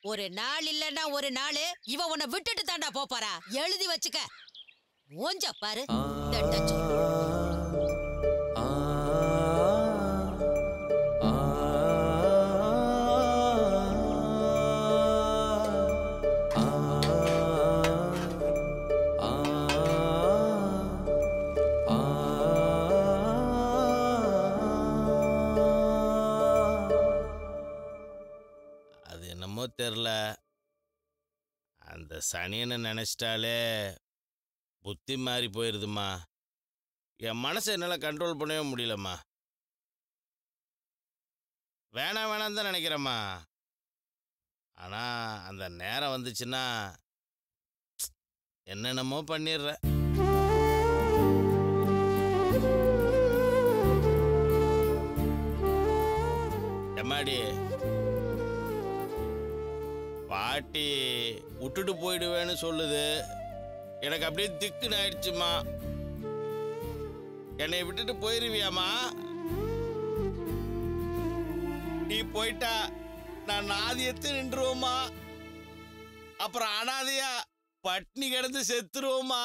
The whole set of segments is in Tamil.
ஒரு நாள் இல்லன்னா ஒரு நாள் இவ உன்னை விட்டுட்டு தாண்டா போப் போறா எழுதி வச்சுக்க மூஞ்ச பாரு தட்டச்சோறு. அது என்னமோ தெரில அந்த சனியனை நினச்சிட்டாலே புத்தி மாறி போயிடுதுமா என் மனசை என்னால் கண்ட்ரோல் பண்ணவே முடியலம்மா வேணாம் வேணாம் தான் நினைக்கிறேம்மா ஆனால் அந்த நேரம் வந்துச்சுன்னா என்னென்னமோ பண்ணிடுறேன் எம்மாடி பாட்டி விட்டுட்டு போயிடுவேன்னு சொல்லுது எனக்கு அப்படியே திக்குன்னு ஆயிடுச்சுமா என்னை விட்டுட்டு போயிருவியாம்மா நீ போயிட்டா நான் நாதியத்து நின்றுவோமா அப்புறம் அனாதையா பட்னி கிடந்து செத்துருவோமா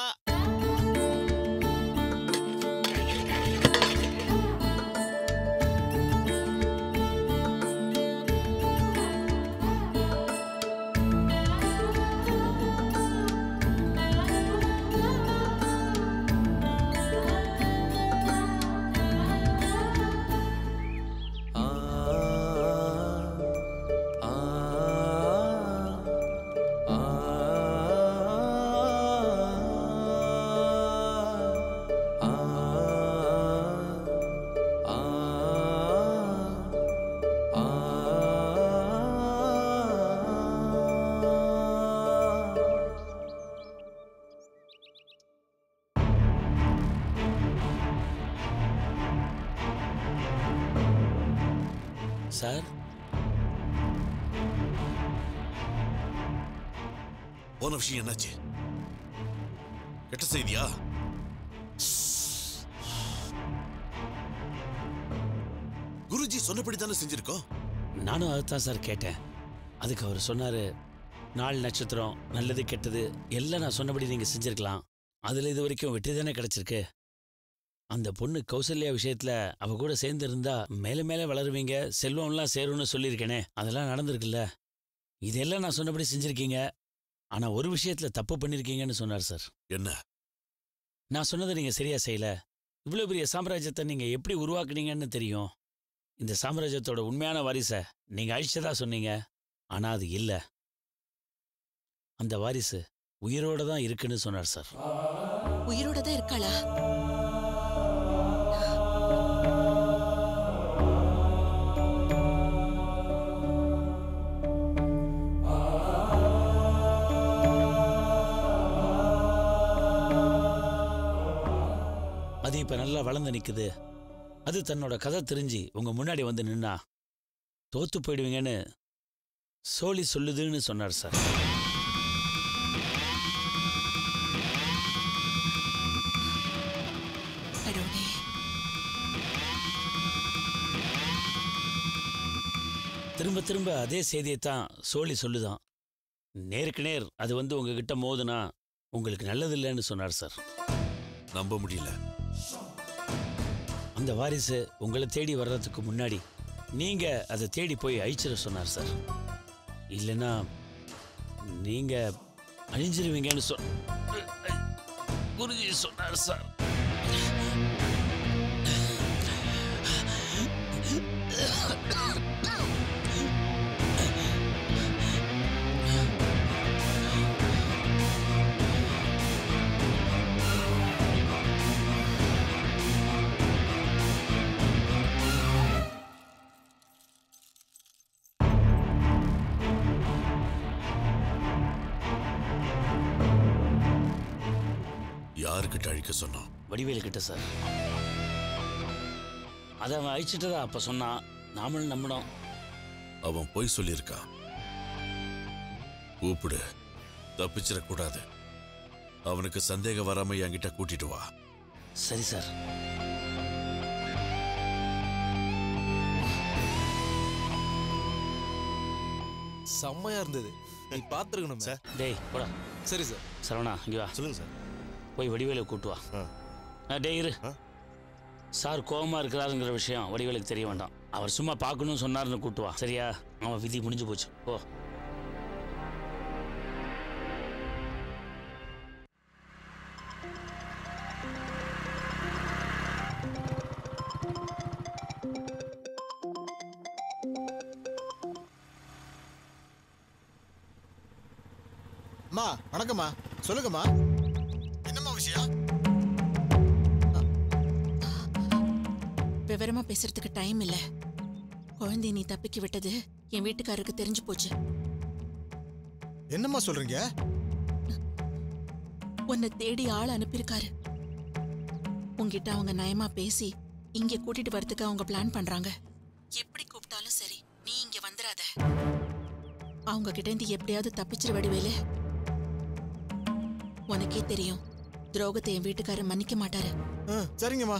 சார் போன விஷயம் என்னாச்சு கெட்ட செய்தியா குருஜி சொன்னபடி தானே செஞ்சிருக்கோம் நானும் அதுதான் சார் கேட்டேன் அதுக்கு அவர் சொன்னாரு நாள் நட்சத்திரம் நல்லது கெட்டது எல்லாம் நான் சொன்னபடி நீங்க செஞ்சிருக்கலாம் அதுல இது வரைக்கும் வெற்றி தானே கிடைச்சிருக்கு அந்த பொண்ணு கௌசல்யா விஷயத்துல அவ கூட சேர்ந்து இருந்தா மேல மேல வளருவீங்க செல்வம்லாம் சேரும்னு சொல்லியிருக்கேனே அதெல்லாம் நடந்திருக்குல்ல இதெல்லாம் நான் சொன்னபடி செஞ்சிருக்கீங்க ஆனா ஒரு விஷயத்துல தப்பு பண்ணிருக்கீங்கன்னு சொன்னார் சார் என்ன நான் சொன்னதை நீங்க சரியா செய்யல இவ்வளவு பெரிய சாம்ராஜ்யத்தை நீங்க எப்படி உருவாக்குனீங்கன்னு தெரியும் இந்த சாம்ராஜ்யத்தோட உண்மையான வாரிசை நீங்க அழிச்சதா சொன்னீங்க ஆனா அது இல்ல அந்த வாரிசு உயிரோட தான் இருக்குன்னு சொன்னார் சார் உயிரோட தான் இருக்காளா அது இப்ப நல்லா வளர்ந்து நிக்குது அது தன்னோட கதை தெரிஞ்சு உங்க முன்னாடி வந்து நின்னா தோத்து போயிடுவீங்கன்னு சோழி சொல்லுதுன்னு சொன்னார் சார் கடவுளே திரும்ப திரும்ப அதே செய்தியை தான் சோழி சொல்லுதான் நேருக்கு நேர் அது வந்து உங்ககிட்ட மோதுனா உங்களுக்கு நல்லதில்லைன்னு சொன்னார் சார் நம்ப முடியல அந்த வாரிசு உங்களை தேடி வர்றதுக்கு முன்னாடி நீங்க அதை தேடி போய் அழிச்சிட சொன்னார் சார் இல்லைன்னா நீங்க அழிஞ்சிருவீங்கன்னு சொ குருஜி சொன்னார் சார் யாருக்கிட்ட அழிக்க சொன்னான் வடிவேலு கிட்ட சார் அதை அவன் அழிச்சிட்டதா அப்ப சொன்னான் நாமளும் நம்பினோம் அவன் பொய் சொல்லியிருக்கான் கூப்பிடு தப்பிச்சிடக்கூடாது அவனுக்கு சந்தேகம் வராம என்கிட்ட கூட்டிட்டு வா சரி சார் செம்மையா இருந்தது நீ பாத்துருக்கணும் சார். டேய் போடா சரி சார் சரவணா இங்கே வா சொல்லுங்க சார் போய் வடிவேலை கூட்டு வா ஆ. ஆ, டேய் இரு ஆ. சார் கோவமா இருக்கிறாருங்கிற விஷயம் வடிவேலுக்கு தெரிய வேண்டாம் அவர் சும்மா பார்க்கணும்னு சொன்னாருன்னு கூட்டு வா சரியா அவன் விதி முடிஞ்சு போச்சு போ அம்மா வணக்கம்மா சொல்லுங்கம்மா என்னம்மா விஷயம் விவரமா பேசுறதுக்கு டைம் இல்ல குழந்தைய நீ தப்பிக்க விட்டது என் வீட்டுக்காரருக்கு தெரிஞ்சு போச்சு என்னம்மா சொல்றீங்க உன்னை தேடி ஆள் அனுப்பியிருக்காரு உன்கிட்ட அவங்க நயமா பேசி இங்க கூட்டிட்டு வரதுக்கு அவங்க பிளான் பண்றாங்க எப்படி கூப்பிட்டாலும் சரி நீ இங்க வந்துடாத அவங்க கிட்ட இருந்து எப்படியாவது தப்பிச்சிரு வடிவேலு உனக்கே தெரியும் துரோகத்தை என் வீட்டுக்காரர் மன்னிக்க மாட்டாரு ஆ, சரிங்கம்மா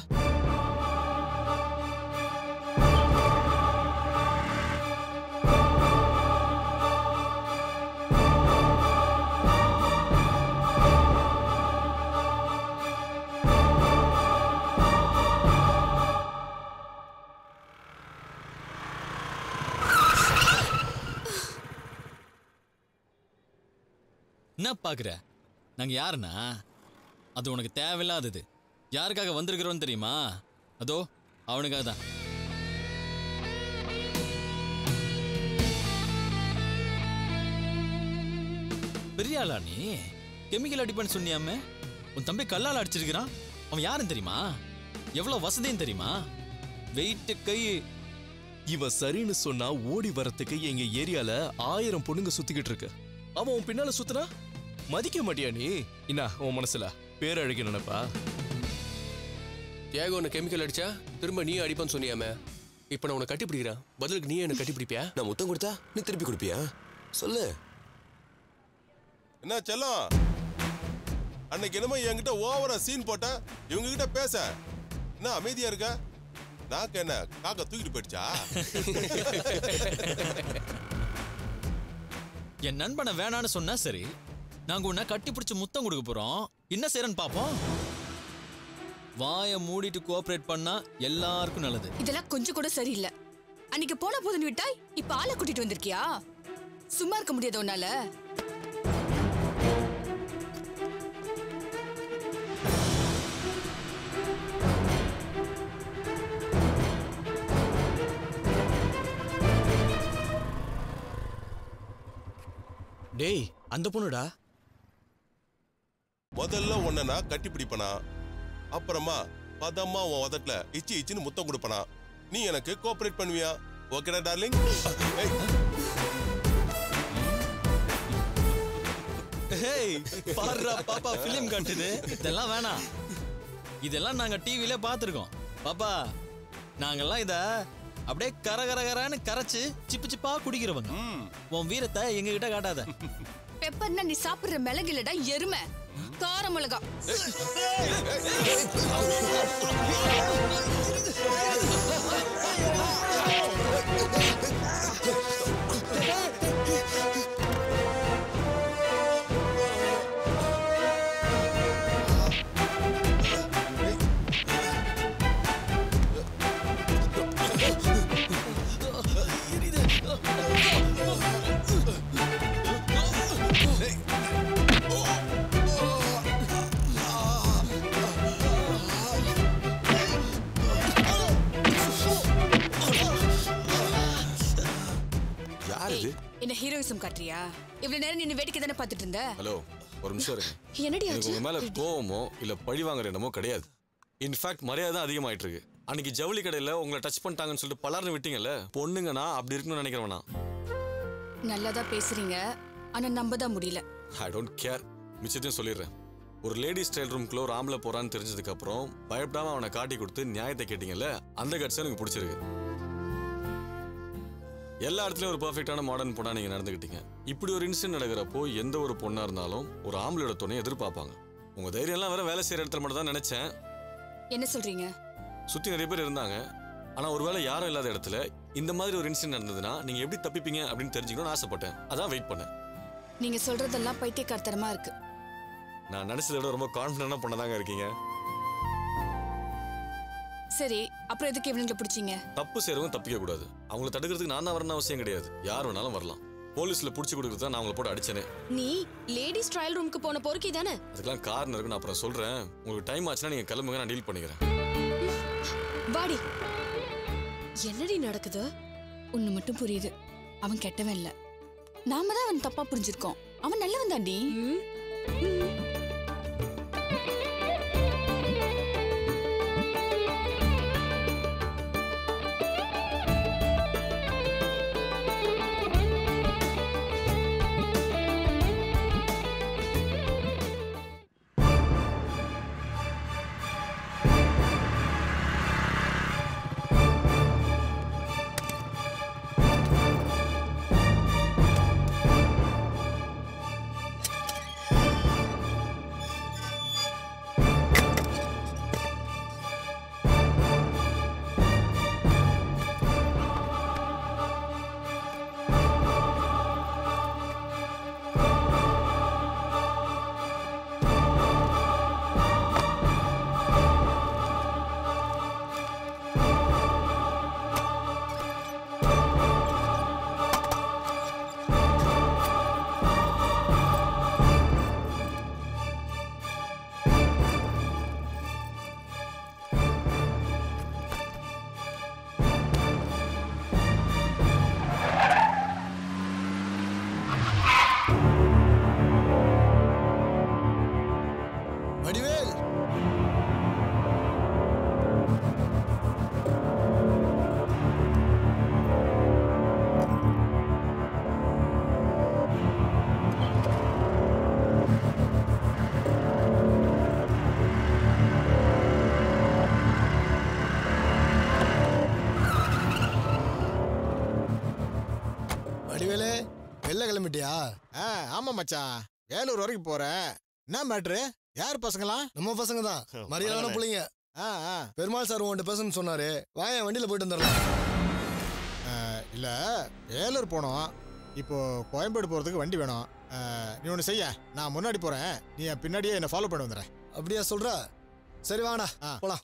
என்ன பார்க்குற நாங்கள் யாருன்னா அது உனக்கு தேவையில்லாதது யாருக்காக வந்திருக்கிறோன்னு தெரியுமா அதோ அவனுக்காக தான் பெரிய ஆளா நீ கெமிக்கல் அடிப்பேன்னு சொன்னியாமே உன் தம்பி கல்லால் அடிச்சிருக்கிறான் அவன் யாருன்னு தெரியுமா எவ்வளோ வசதின்னு தெரியுமா வெயிட்டு கை இவன் சரின்னு சொன்னா ஓடி வரத்துக்கு எங்க ஏரியால ஆயிரம் பொண்ணுங்க சுத்திக்கிட்டு இருக்கு அவன் உன் பின்னால சுத்துனா மதிக்க மாட்டியா நீ என்ன உன் மனசுல பேரழகி நினைப்பா தியாகோ உன்னை கெமிக்கல் அடிச்சா திரும்ப நீ அடிப்பான்னு சொன்னியாமே இப்போ நான் உன்னை கட்டிப்பிடிக்கிறேன் பதிலுக்கு நீ என்ன கட்டிப்பிடிப்பியா நான் முத்தம் கொடுத்தா நீ திருப்பி கொடுப்பியா சொல்லு என்ன செல்லம் அன்னைக்கு என்னமோ என்கிட்ட ஓவரா சீன் போட்ட இவங்க கிட்ட பேச என்ன அமைதியா இருக்க நாக்கு என்ன காக்கா தூக்கிட்டு போயிடுச்சா என் நண்பனை வேணான்னு சொன்னா சரி நாங்க உன்னை கட்டி பிடிச்சு முத்தம் கொடுக்க போறோம் என்ன செய்யறன்னு பாப்போம் வாயை மூடிட்டு கோஆபரேட் பண்ணா எல்லாருக்கும் நல்லது இதெல்லாம் கொஞ்சம் கூட சரியில்லை அன்னைக்கு போன போதுன்னு விட்டா இப்ப ஆளை கூட்டிட்டு வந்திருக்கியா சும்மா இருக்க முடியாது உன்னால டேய் அந்த பொண்ணுடா முதல்ல உன்னை நான் கட்டி பிடிப்பனா அப்புறமா பதமா உன் உதட்டுல இச்சி இச்சின்னு முத்தம் கொடுப்பனா நீ எனக்கு கோஆபரேட் பண்ணுவியா ஓகேடா டார்லிங் ஏய், ஹேய் பாருடா பாப்பா ஃபிலிம் காட்டுது இதெல்லாம் வேணாம் இதெல்லாம் நாங்க டிவில பார்த்துருக்கோம் பாப்பா நாங்கெல்லாம் இத அப்படியே கர கர கரன்னு கரைச்சு சிப்பு சிப்பா குடிக்கிறவங்க ம். உன் வீரத்தை எங்க கிட்ட காட்டாத பெப்பர்னா நீ சாப்பிடுற மிளகு இல்லடா எருமை கார மிளகா யார் இது என்ன ஹீரோயிசம் காட்டுறியா இவ்வளவு நேரம் நீ வேடிக்கை தானே பார்த்துட்டு இருந்த ஹலோ ஒரு நிமிஷம் இருங்க என்னடி எனக்கு ஆச்சு உங்க மேல கோவமோ இல்ல பழி வாங்குற எண்ணமோ கிடையாது இன்ஃபேக்ட் மரியாதை தான் அதிகமாயிட்டு இருக்கு அன்னைக்கு ஜவுளி கடையில உங்களை டச் பண்ணிட்டாங்கன்னு சொல்லிட்டு பலர்னு விட்டீங்கல்ல பொண்ணுங்கன்னா அப்படி இருக்கணும்னு நினைக்கிறவனா நல்லாதான் பேசுறீங்க ஆனா நம்ப தான் முடியல ஐ டோன்ட் கேர் மிச்சத்தையும் சொல்லிடுறேன் ஒரு லேடி ஸ்டைல் ரூம்குள்ள ஒரு ஆம்பளை போறான்னு தெரிஞ்சதுக்கு அப்புறம் பயப்படாம அவனை காட்டி கொடுத்து நியாயத்தை கேட்டீங்கல்ல அந்த கட்சி எனக்கு பிடிச்சிருக்கு எல்லா இடத்துலயும் ஒரு பர்ஃபெக்டான மாடர்ன் பொண்ணா நீங்க நடந்துக்கிட்டீங்க இப்படி ஒரு இன்சிடென்ட் நடக்கிறப்போ எந்த ஒரு பொண்ணா இருந்தாலும் ஒரு ஆம்பளையோட துணையை எதிர்பார்ப்பாங்க உங்க தைரியம் எல்லாம் வேற வேலை செய்யற இடத்துல மட்டும் தான் நினைச்சேன் என்ன சொல்றீங்க சுத்தி நிறைய பேர் இருந்தாங்க ஆனா ஒருவேளை யாரும் இல்லாத இடத்துல இந்த மாதிரி ஒரு இன்சிடென்ட் நடந்ததுன்னா நீங்க எப்படி தப்பிப்பீங்க அப்படின்னு தெரிஞ்சுக்கணும்னு ஆசைப்பட்டேன் அதான் வெயிட் பண்ணேன் நீங்க சொல்றதெல்லாம் பைத்தியக்காரத்தனமா இருக்கு நான் நினைச்சதை விட ரொம்ப கான்ஃபிடண்டா பண்ணதாங்க இருக்கீங்க சரி அப்புறம் எதுக்கு இவனுங்களை பிடிச்சீங்க தப்பு செய்றவங்க தப்பிக்க கூடாது அவங்கள தடுக்கிறதுக்கு நான் தான் வரணும் அவசியம் கிடையாது யார் வேணாலும் வரலாம் போலீஸ்ல புடிச்சு கொடுக்குறது தான் நான் அவங்கள போட்டு அடிச்சேனே நீ லேடிஸ் ட்ரையல் ரூமுக்கு போன பொறுக்கி தானே அதுக்கெல்லாம் காரணம் இருக்கு நான் அப்புறம் சொல்றேன் உங்களுக்கு டைம் ஆச்சுன்னா நீங்க கிளம்புங்க நான் டீல் பண்ணிக்கிறேன் வாடி என்னடி நடக்குது ஒண்ணு மட்டும் புரியுது அவன் கெட்டவன் இல்ல நாம தான் அவன் தப்பா புரிஞ்சிருக்கோம் அவன் நல்லவன் தாண்டி வடிவேல் வடிவேலு வெளில கிளம்பிட்டியா ஆ ஆமா மச்சான் வேலூர் வரைக்கும் போறேன் என்ன மேட்ரு யார் பசங்களாம் நம்ம பசங்க தான் மரியாதையான பரவாயில்ல. பிள்ளைங்க ஆ ஆ பெருமாள் சார் உன்கிட்ட பேசணும்னு சொன்னாரு வாயன் வண்டியில போயிட்டு வந்துடலாம் ஆ, இல்ல வேலூர் போனோம் இப்போ கோயம்பேடு போறதுக்கு வண்டி வேணும் ஆ, நீ ஒன்று செய்ய நான் முன்னாடி போறேன் நீ என் பின்னாடியே என்னை ஃபாலோ பண்ணி வந்துடுறேன் அப்படியா சொல்ற சரி வாடா போலாம்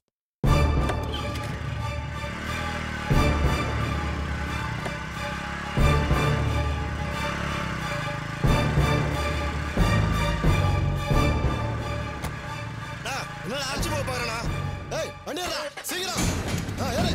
என்ன அழைச்சி போக பாருண்ணா ஏய் வண்டி ஏறுடா, சீக்கிரம் ஆ, ஏறு.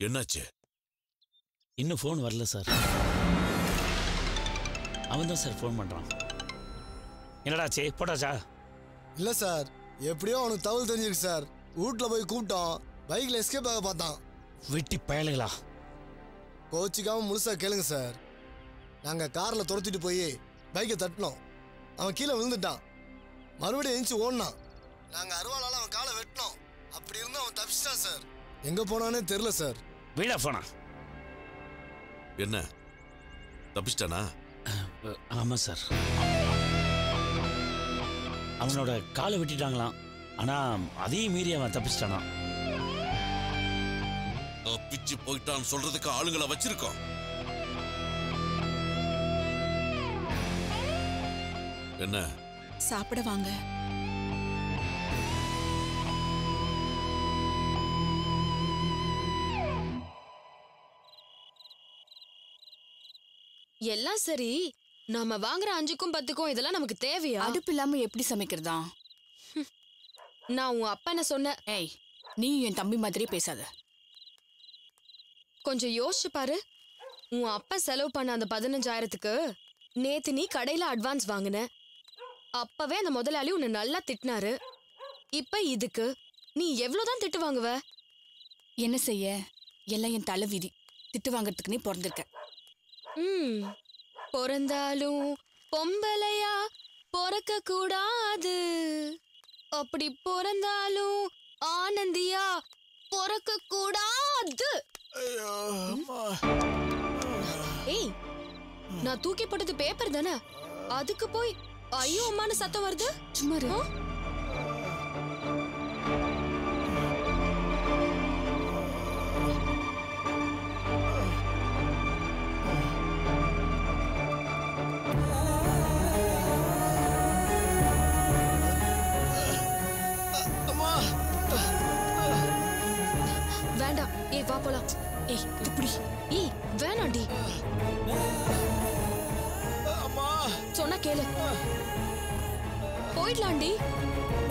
என்னாச்சு இன்னும் ஃபோன் வரல சார் அவன் தான் சார் ஃபோன் பண்ணுறான் என்னடாச்சே போட்டாச்சா இல்ல சார் எப்படியோ அவனுக்கு தகவல் தெரிஞ்சிருக்கு சார் வீட்ல போய் கூப்பிட்டோம் பைக்ல எஸ்கேப் ஆக பார்த்தான் வெட்டி பயலுகளா கோச்சிக்காம முழுசா கேளுங்க சார் நாங்க கார்ல துரத்திட்டு போய் பைக்கை தட்டினோம் அவன் கீழே விழுந்துட்டான் மறுபடியும் எந்திச்சு ஓடினான் நாங்க அருவாளால அவன் காலை வெட்டினோம் அப்படி இருந்து அவன் தப்பிச்சிட்டான் சார் எங்க போனானே தெரியல சார் வீடா போனா என்ன தப்பிச்சிட்டானா ஆமாம் சார் அவனோட காலை வெட்டிட்டாங்களாம் ஆனால் அதையும் மீறி அவன் தப்பிச்சிட்டானா தப்பிச்சு போயிட்டான்னு சொல்றதுக்கு ஆளுங்களை வச்சிருக்கோம் என்ன சாப்பிட வாங்க எல்லாம் சரி நாம வாங்குற அஞ்சுக்கும் பத்துக்கும் இதெல்லாம் நமக்கு தேவையா அடுப்பு இல்லாம எப்படி சமைக்கிறதா நான் உன் அப்பா என்ன சொன்ன ஏய் நீ என் தம்பி மாதிரியே பேசாத கொஞ்சம் யோசிச்சு பாரு உன் அப்பா செலவு பண்ண அந்த பதினஞ்சாயிரத்துக்கு நேத்து நீ கடையில அட்வான்ஸ் வாங்கின அப்பவே அந்த முதலாளி உன்னை நல்லா திட்டினாரு இப்ப இதுக்கு நீ எவ்வளவுதான் திட்டு வாங்குவ என்ன செய்ய எல்லாம் என் தலை விதி திட்டு வாங்குறதுக்கு நீ பிறந்திருக்க ம் பிறந்தாலும் பொம்பளையா பிறக்க கூடாது அப்படி பிறந்தாலும் ஆனந்தியா பிறக்க கூடாது ஏய் நான் தூக்கி போட்டது பேப்பர் தானே அதுக்கு போய் ஐயோ அம்மான்னு சத்தம் வருது சும்மா இரு. ஆ? வேண்டாம் ஏய் வா போலாம் ஏய் இப்படி ஏய் வேணாண்டி அம்மா சொன்னா கேளு போயிடலாண்டி